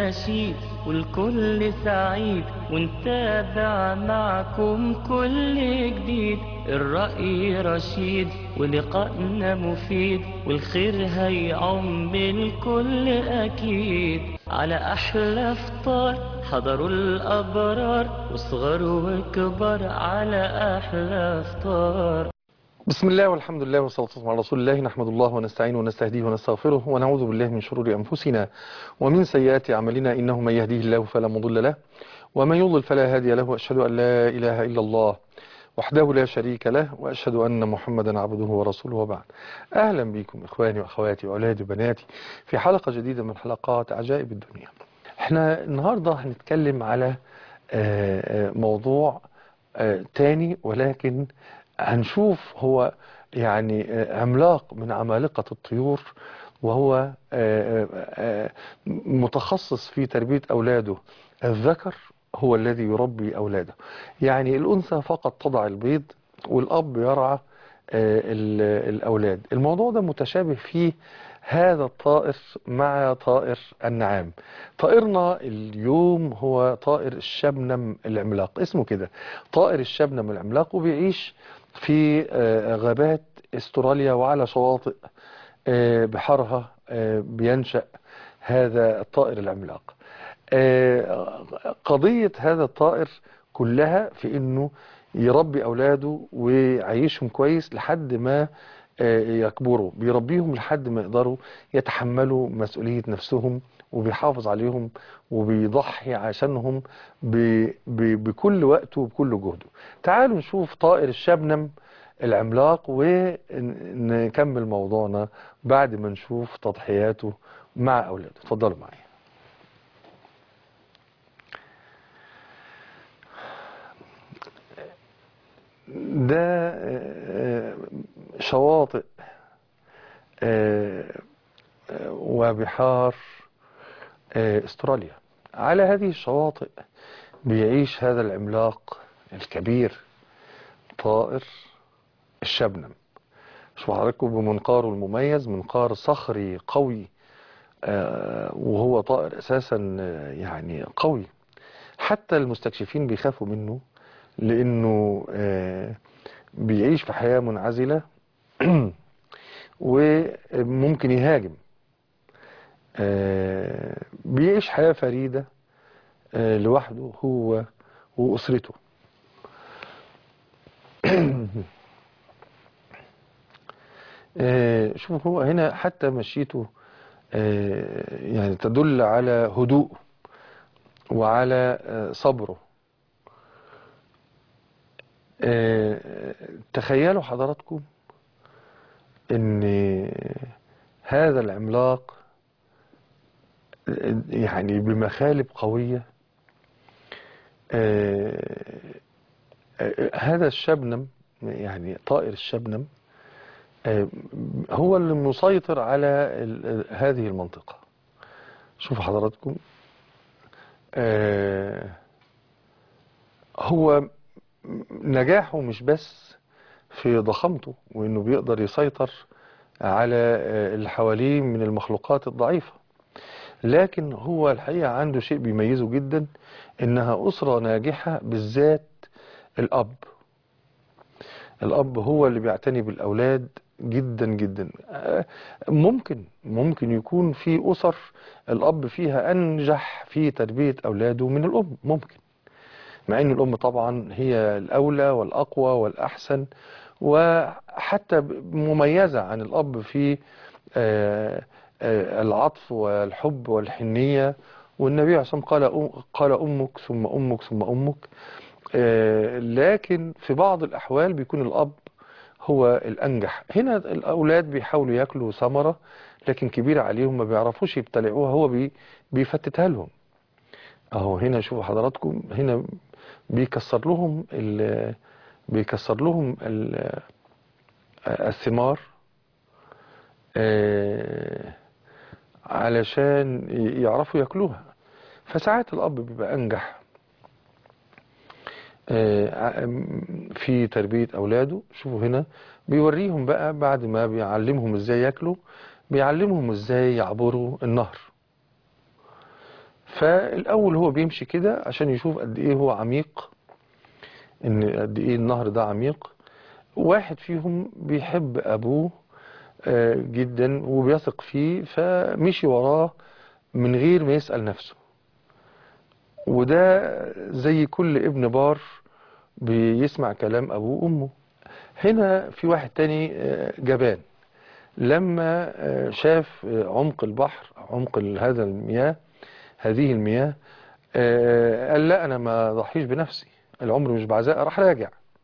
نشيد والكل سعيد ونتابع معكم كل جديد الرأي رشيد ولقائنا مفيد والخير هيعم الكل أكيد على أحلى فطار حضروا الأبرار وصغر وكبر على أحلى فطار بسم الله والحمد لله والصلاة والسلام على رسول الله نحمد الله ونستعينه ونستهديه ونستغفره ونعوذ بالله من شرور أنفسنا ومن سيئات أعمالنا إنه من يهديه الله فلا مضل له ومن يضلل فلا هادي له وأشهد أن لا إله إلا الله وحده لا شريك له وأشهد أن محمدا عبده ورسوله وبعد أهلا بكم إخواني وأخواتي وأولادي وبناتي في حلقة جديدة من حلقات عجائب الدنيا احنا النهاردة هنتكلم على موضوع تاني ولكن هنشوف هو يعني عملاق من عمالقة الطيور وهو متخصص في تربية أولاده الذكر هو الذي يربي أولاده يعني الأنثى فقط تضع البيض والأب يرعى الأولاد الموضوع ده متشابه فيه هذا الطائر مع طائر النعام طائرنا اليوم هو طائر الشبنم العملاق اسمه كده طائر الشبنم العملاق وبيعيش في غابات استراليا وعلى شواطئ بحرها بينشأ هذا الطائر العملاق قضية هذا الطائر كلها في انه يربي اولاده ويعيشهم كويس لحد ما يكبروا بيربيهم لحد ما يقدروا يتحملوا مسؤولية نفسهم وبيحافظ عليهم وبيضحي عشانهم ب... ب... بكل وقته وبكل جهده تعالوا نشوف طائر الشبنم العملاق ونكمل موضوعنا بعد ما نشوف تضحياته مع أولاده اتفضلوا معايا ده شواطئ وبحار استراليا على هذه الشواطئ بيعيش هذا العملاق الكبير طائر الشبنم شوفوا حضراتكم بمنقاره المميز منقار صخري قوي وهو طائر اساسا يعني قوي حتى المستكشفين بيخافوا منه لانه بيعيش في حياة منعزلة وممكن يهاجم بيعيش حياة فريدة لوحده هو وأسرته شوفوا هو هنا حتى مشيته يعني تدل على هدوء وعلى صبره تخيلوا حضراتكم ان هذا العملاق يعني بمخالب قوية هذا الشبنم يعني طائر الشبنم هو اللي مسيطر على هذه المنطقة شوفوا حضراتكم هو نجاحه مش بس في ضخامته وانه بيقدر يسيطر على اللي حواليه من المخلوقات الضعيفة لكن هو الحقيقة عنده شيء بيميزه جدا انها اسرة ناجحة بالذات الاب الاب هو اللي بيعتني بالاولاد جدا جدا ممكن ممكن يكون في اسر الاب فيها انجح في تربية اولاده من الام ممكن مع ان الام طبعا هي الاولى والاقوى والاحسن وحتى مميزة عن الاب في العطف والحب والحنية والنبي عليه الصلاة قال قال امك ثم امك ثم امك لكن في بعض الاحوال بيكون الاب هو الانجح هنا الاولاد بيحاولوا ياكلوا ثمرة لكن كبيرة عليهم ما بيعرفوش يبتلعوها هو بيفتتها لهم اهو هنا شوفوا حضراتكم هنا بيكسر لهم بيكسر لهم الثمار علشان يعرفوا ياكلوها فساعات الاب بيبقى انجح في تربية اولاده شوفوا هنا بيوريهم بقى بعد ما بيعلمهم ازاي ياكلوا بيعلمهم ازاي يعبروا النهر فالأول هو بيمشي كده عشان يشوف قد إيه هو عميق إن قد إيه النهر ده عميق واحد فيهم بيحب أبوه آه، جدا وبيثق فيه فمشي وراه من غير ما يسأل نفسه وده زي كل ابن بار بيسمع كلام أبوه وأمه هنا في واحد تاني آه، جبان لما آه، شاف آه، عمق البحر عمق ال- هذا المياه هذه المياه آه، قال لا أنا ما ضحيش بنفسي العمر مش بعزاء راح راجع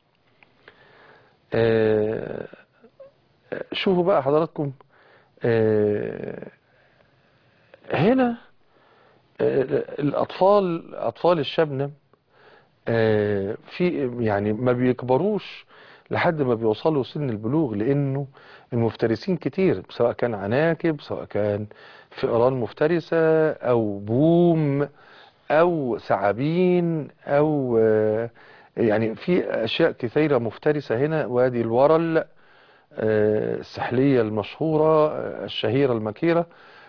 آه، آه، شوفوا بقى حضراتكم آه، هنا آه، الأطفال أطفال الشبنم آه، في يعني ما بيكبروش لحد ما بيوصلوا سن البلوغ لأنه المفترسين كتير سواء كان عناكب سواء كان فئران مفترسة أو بوم أو ثعابين أو آه، يعني في أشياء كثيرة مفترسة هنا وادي الورل آه، السحلية المشهورة آه، الشهيرة المكيرة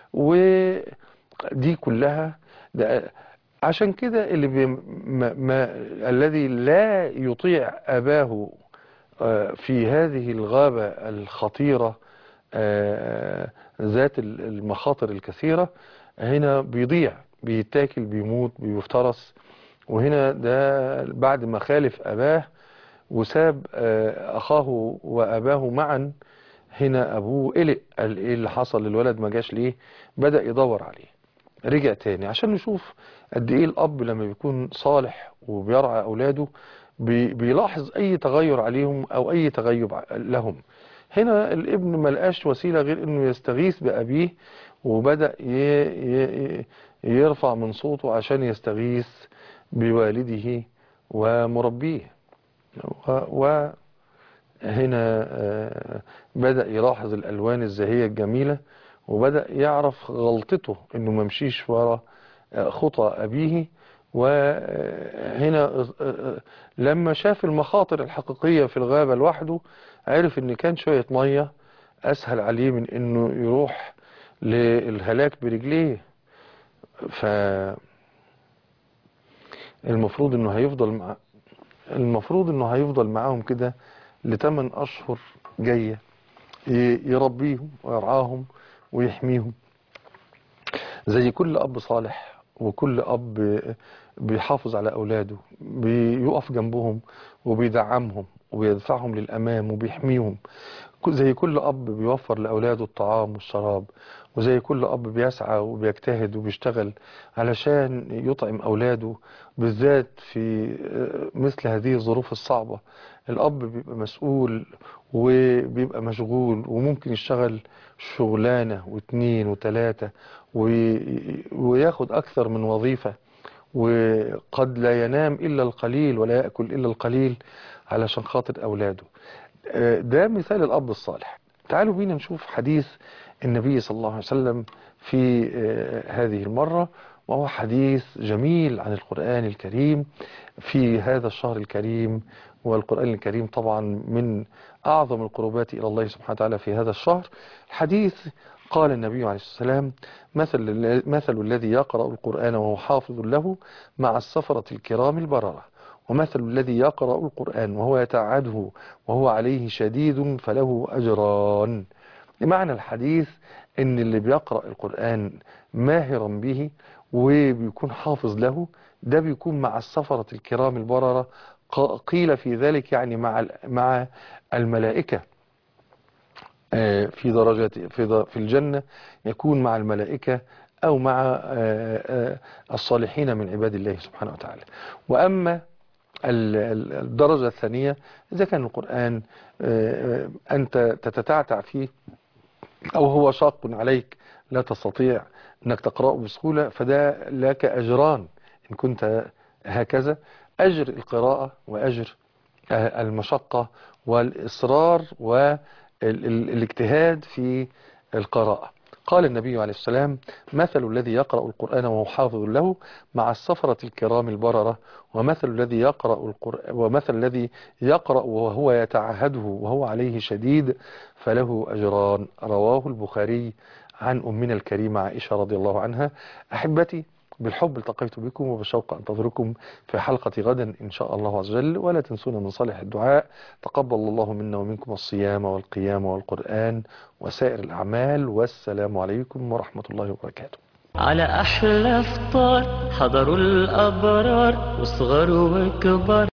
ودي كلها ده عشان كده اللي بي ما ما الذي لا يطيع أباه آه، في هذه الغابة الخطيرة آه، ذات ال- المخاطر الكثيرة هنا بيضيع بيتاكل بيموت بيفترس وهنا ده بعد ما خالف أباه وساب آه، أخاه وأباه معا هنا أبوه قلق قال إيه اللي حصل للولد ما جاش ليه بدأ يدور عليه رجع تاني عشان نشوف قد ايه الاب لما بيكون صالح وبيرعى اولاده بي- بيلاحظ اي تغير عليهم او اي تغيب ع- لهم هنا الابن ملقاش وسيلة غير انه يستغيث بابيه وبدأ ي- ي- يرفع من صوته عشان يستغيث بوالده ومربيه و- وهنا آه، بدأ يلاحظ الالوان الزاهية الجميلة وبدأ يعرف غلطته انه ما مشيش ورا خطى ابيه وهنا لما شاف المخاطر الحقيقية في الغابة لوحده عرف ان كان شوية مية اسهل عليه من انه يروح للهلاك برجليه ف المفروض انه هيفضل مع المفروض انه هيفضل معاهم كده لثمان اشهر جايه ي- يربيهم ويرعاهم ويحميهم زي كل أب صالح وكل أب بيحافظ على أولاده بيقف جنبهم وبيدعمهم وبيدفعهم للأمام وبيحميهم ك- زي كل أب بيوفر لأولاده الطعام والشراب وزي كل أب بيسعى وبيجتهد وبيشتغل علشان يطعم أولاده بالذات في آه، مثل هذه الظروف الصعبة الأب بيبقى مسؤول وبيبقى مشغول وممكن يشتغل شغلانة واثنين وثلاثة وي- وياخد أكثر من وظيفة وقد لا ينام إلا القليل ولا يأكل إلا القليل علشان خاطر أولاده آه، ده مثال الأب الصالح تعالوا بينا نشوف حديث النبي صلى الله عليه وسلم في آه، هذه المرة وهو حديث جميل عن القرآن الكريم في هذا الشهر الكريم والقرآن الكريم طبعا من أعظم القربات إلى الله سبحانه وتعالى في هذا الشهر حديث قال النبي عليه الصلاة والسلام مثل, مثل الذي يقرأ القرآن وهو حافظ له مع السفرة الكرام البررة ومثل الذي يقرأ القرآن وهو يتعده وهو عليه شديد فله أجران معنى الحديث ان اللي بيقرأ القرآن ماهرا به وبيكون حافظ له ده بيكون مع السفرة الكرام البررة ق- قيل في ذلك يعني مع ال- مع الملائكة آه، في درجات في د- في الجنة يكون مع الملائكة أو مع آه، آه، الصالحين من عباد الله سبحانه وتعالى وأما ال- ال- الدرجة الثانية إذا كان القرآن آه، آه، أنت تتتعتع فيه أو هو شاق عليك لا تستطيع أنك تقرأه بسهولة فده لك أجران إن كنت هكذا أجر القراءة وأجر آه، المشقة والإصرار والاجتهاد في القراءة قال النبي عليه السلام مثل الذي يقرأ القرآن وهو حافظ له مع السفرة الكرام البررة ومثل الذي يقرأ القرآن ومثل الذي يقرأ وهو يتعهده وهو عليه شديد فله أجران رواه البخاري عن أمنا الكريمة عائشة رضي الله عنها أحبتي بالحب التقيت بكم وبالشوق أنتظركم في حلقة غدا إن شاء الله عز وجل ولا تنسونا من صالح الدعاء تقبل الله منا ومنكم الصيام والقيام والقرآن وسائر الأعمال والسلام عليكم ورحمة الله وبركاته على أحلى فطار حضروا الأبرار وصغار وكبار